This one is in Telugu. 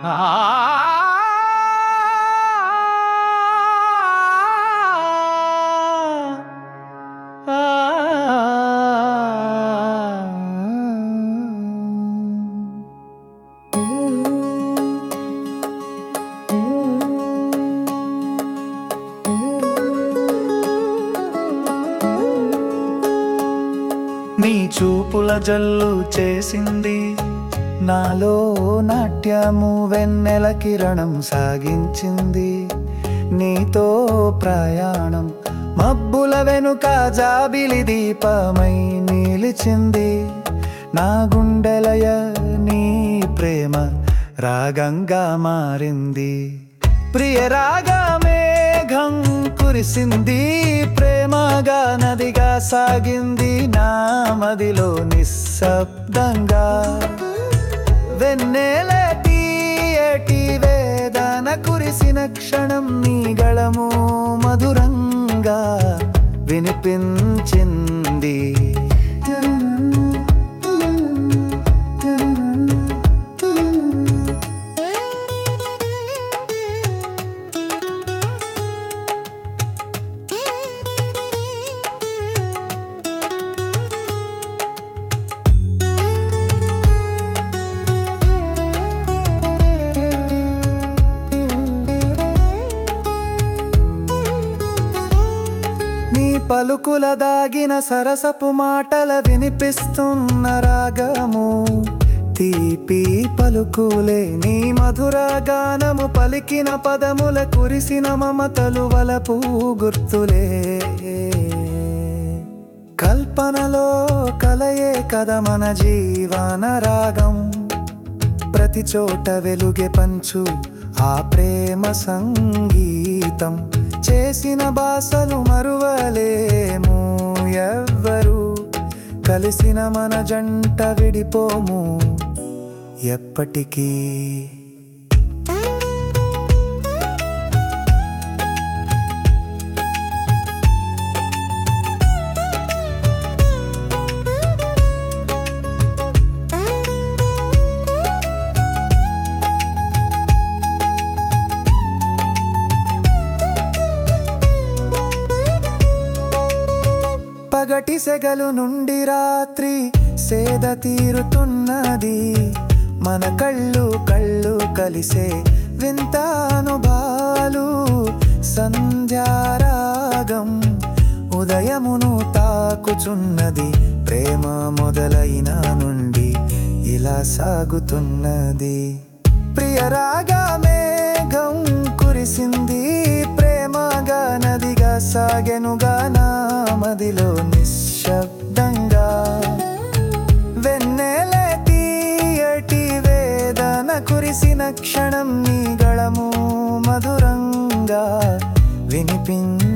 నీ చూపుల జల్లు చేసింది నాలో నాట్యము వెన్నెల కిరణం సాగించింది నీతో ప్రయాణం మబ్బుల వెనుక జాబిలి దీపమై నిలిచింది నా గుండెలయ నీ ప్రేమ రాగంగా మారింది ప్రియ రాగా మేఘం కురిసింది ప్రేమగా నదిగా సాగింది నా మదిలో నిశ్శబ్దంగా వెన్నెల తీయటి వేదన కురిసిన క్షణం నీ గళము మధురంగా వినిపించింది నీ పలుకుల దాగిన సరసపు మాటల వినిపిస్తున్న రాగము తీపి పలుకులే నీ మధుర గానము పలికిన పదముల కురిసిన మమతలు వలపు గుర్తులే కల్పనలో కలయే కథ మన జీవన రాగం ప్రతి చోట వెలుగే పంచు ఆ ప్రేమ సంగీతం చేసిన బాసలు మరువలేము ఎవ్వరు కలిసిన మన జంట విడిపోము ఎప్పటికీ పగటి సెగలు నుండి రాత్రి సేద తీరుతున్నది మన కళ్ళు కళ్ళు కలిసే వింత అనుభాలు సంధ్యారాగం ఉదయమును తాకుచున్నది ప్రేమ మొదలైన నుండి ఇలా సాగుతున్నది ప్రియ రాగా మేఘం కురిసింది ప్రేమగా నదిగా సాగెనుగా నా మదిలో నిశ్శబ్దంగా వెన్నెల తీయటి వేదన కురిసిన క్షణం నీ గళము మధురంగా వినిపించింది